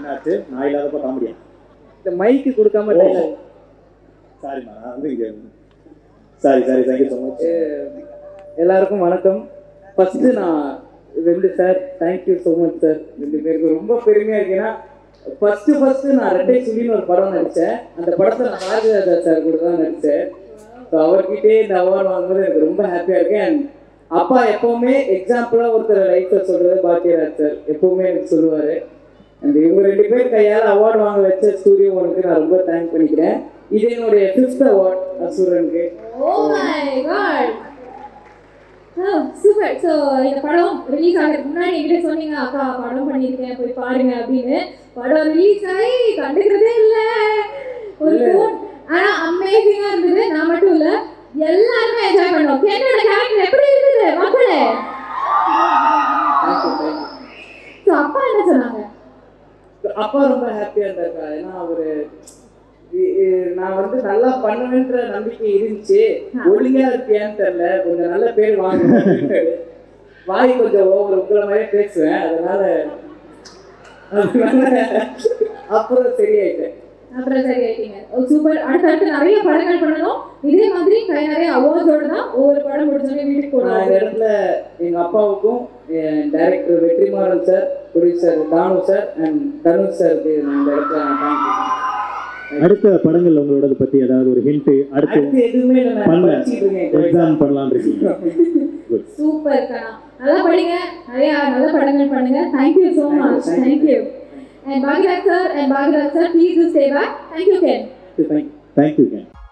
என்னாச்சு நான் இல்லாதப்ப காமெடியா இந்த மைக்கு கொடுக்காம dialogue. சாரிம்மா நான் வந்து இங்கே sorry sorry thank you so much எல்லாருக்கும் வணக்கம் ஃபர்ஸ்ட் நான் ரெண்டு sir thank you so much sir ரெண்டு பேருக்கு ரொம்ப பெருமையா இருக்கு ஏன்னா ஃபர்ஸ்ட் ஃபர்ஸ்ட் நான் ரெட்டை சுழின்னு ஒரு படம் நடித்தேன் அந்த படத்தை நான் பாரதிராஜா சார் கூட தான் நடித்தேன் ஸோ அவர்கிட்டே இந்த அவார்டு வாங்கும்போது எனக்கு ரொம்ப ஹாப்பியாக இருக்கேன் அண்ட் அப்பா எப்பவுமே எக்ஸாம்பிளாக ஒருத்தர் லைஃப்பில் சொல்கிறது பாக்கியராஜ் சார் எப்பவுமே எனக்கு சொல்லுவார் அண்ட் இவங்க ரெண்டு பேர் கையால் அவார்டு வாங்க வச்ச ஸ்டூடியோ ஒனுக்கு நான் ரொம்ப தேங்க் பண்ணிக்கிறேன் இது என்னுடைய ஃபிஃப்த் அவார்ட் அசூரனுக்கு oh my god super so இந்த படம் ரிலீஸ் ஆகிறதுக்கு முன்னாடி என்கிட்ட சொன்னீங்க அக்கா படம் பண்ணியிருக்கேன் போய் பாருங்க அப்படின்னு படம் ரிலீஸ் ஆகி கண்டுக்கிறதே இல்லை ஒரு ஃபோன் ஆனால் அமேசிங்காக இருந்தது நான் மட்டும் இல்லை எல்லாருமே என்ஜாய் பண்ணோம் என்னோட கேரக்டர் எப்படி இருந்தது மக்களே தேங்க்யூ தேங்க்யூ ஸோ அப்பா என்ன சொன்னாங்க அப்பா ரொம்ப ஹாப்பியா இருந்தாருக்கா ஏன்னா அவரு இ- இ- நான் வந்து நல்லா பண்ணுவேன்ற நம்பிக்கை இருந்துச்சு ஒழுங்கா இருப்பியான்னு தெரியல கொஞ்சம் நல்ல பேர் வாங்க வாய் கொஞ்சம் ஓவர் உங்களை மாதிரியே பேசுவேன் அதனால அதனால அப்புறம் சரியாயிட்டேன் அப்புறம் சரி ஆயிட்டீங்க சூப்பர் அடுத்தடுத்து நிறைய படங்கள் பண்ணணும் இதே மாதிரி கை நிறைய அவார்ட்ஸோட தான் ஒவ்வொரு படம் முடிஞ்சோடனே வீட்டுக்கு நான் இந்த போகணும் இடத்துல எங்க அப்பாவுக்கும் director Vetrimaaran sir producer Thanu sir and Dhanush சாருக்கு நான் இந்த இடத்துல நான் தேங்க்யூ அடுத்த படங்கள் உங்களோட பத்தி ஏதாவது ஒரு ஹிண்ட் அடுத்து அடுத்து எதுவுமே இல்லை நான் பண்ணல. படிச்சிட்டு இருக்கேன் எக்ஸாம் பண்ணலாம் இருக்கீங்க Good. சூப்பர் கண்ணா நல்லா படிங்க நிறைய நல்ல படங்கள் பண்ணுங்க thank you so much thank you and Bhagyaraj sir and Bhagyaraj sir please do stay back thank you Ken thank you Thank you, Ken.